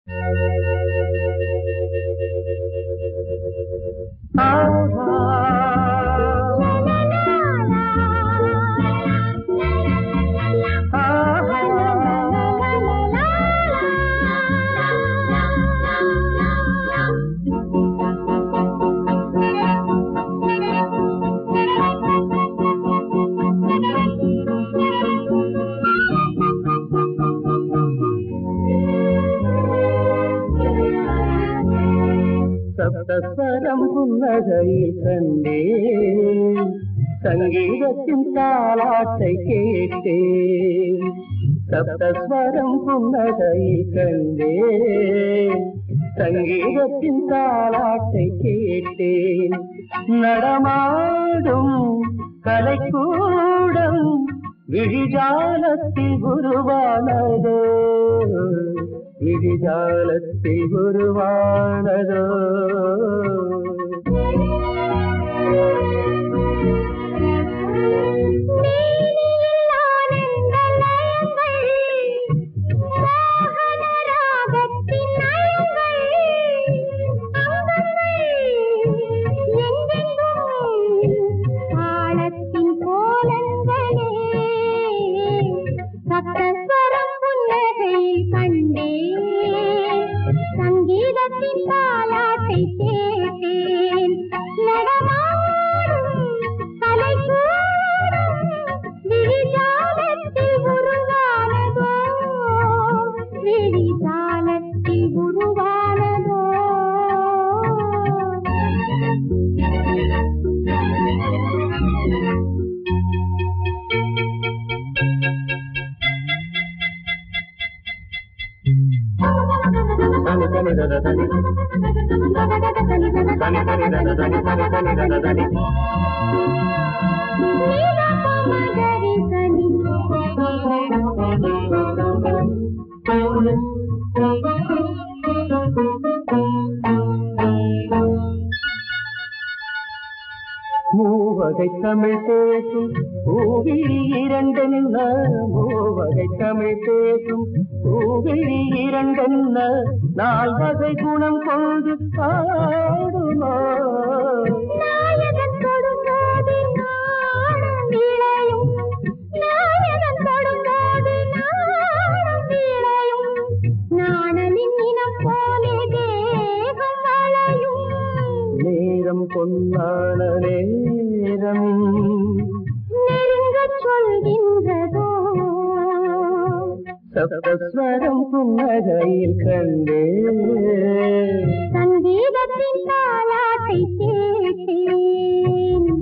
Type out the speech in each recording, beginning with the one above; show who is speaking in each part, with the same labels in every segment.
Speaker 1: சப்தஸ்வரம் புன்னகையில் கண்டேன் சங்கீதத்தின் தாலாட்டை கேட்டேன் சப்தஸ்வரம் புன்னகையில் கண்டேன் சங்கீதத்தின் தாலாட்டை கேட்டேன் நடமாடும் கலைக்கூடம் விழிஜாலத்தில் உருவானதோ விழிஜாலத்தில் உருவானதோ
Speaker 2: சங்கீதத்தின் தாலாட்டை கேட்டேன் நடமாடும் கலைக்கூடம் விழிஜாலத்தில் உருவானதோ விழிஜாலத்தில் உருவானதோ
Speaker 1: தனி தனி தன தனி தனி தனி தன தனி தனி தனி தன தனி மூவகை தமிழ் பேசும் பூவிழி இரண்டென்ன மூவகை தமிழ் பேசும் பூவிழி இரண்டென்ன நால்வகை குணம் கொண்டு பாடுமா
Speaker 2: நாயகன் தொடும்போது நாடும் விளையும் நாயகன் தொடும்போது நாடும் விளையும் நாணலின் இனம் போலே தேகம் வளையும்
Speaker 1: நேரம் பொன்னான நேரம்
Speaker 2: நெருங்கச் சொல்கின்றதோ
Speaker 1: சப்தஸ்வரம் புன்னகையில் கண்டே
Speaker 2: சங்கீதத்தின் தாலாட்டை கேட்டேன்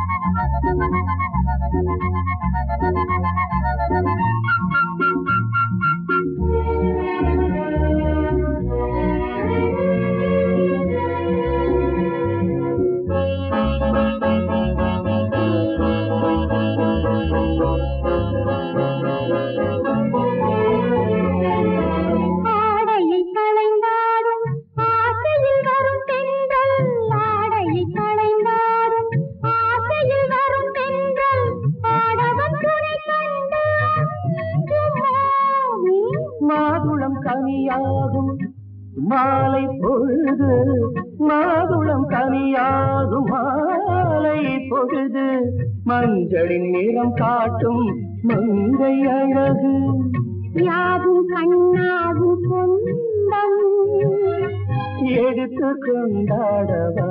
Speaker 2: ஆடையை களைந்தாடும் ஆசையில் வரும் பெண்கள் ஆடையை களைந்தாடும் ஆசையில் வரும் பெண்கள் ஆடவன் துணை கண்டு அஞ்சுமோ?
Speaker 1: மாதுளம் கனியாகும் மாலை பொழுது மாதுளம் கனியாகும் மாலை பொழுது மஞ்சளின் நிறம் காட்டும் மங்கை அழகு
Speaker 2: யாவும் கண்ணாவும் சொந்தம்
Speaker 1: எடுத்து கொண்டாடவா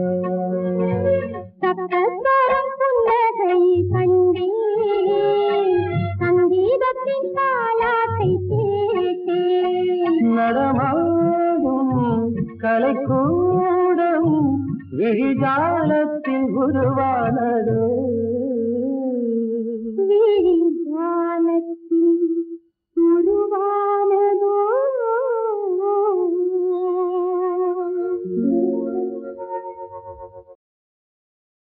Speaker 2: சப்தஸ்வரம் புன்னகை கண்டேன் சங்கீதத்தின் தாலாட்டை கேட்டேன்
Speaker 1: நடமாடும் கலைக்கூடம் விழிஜாலத்தில் உருவானதோ
Speaker 2: விழிஜாலத்தில்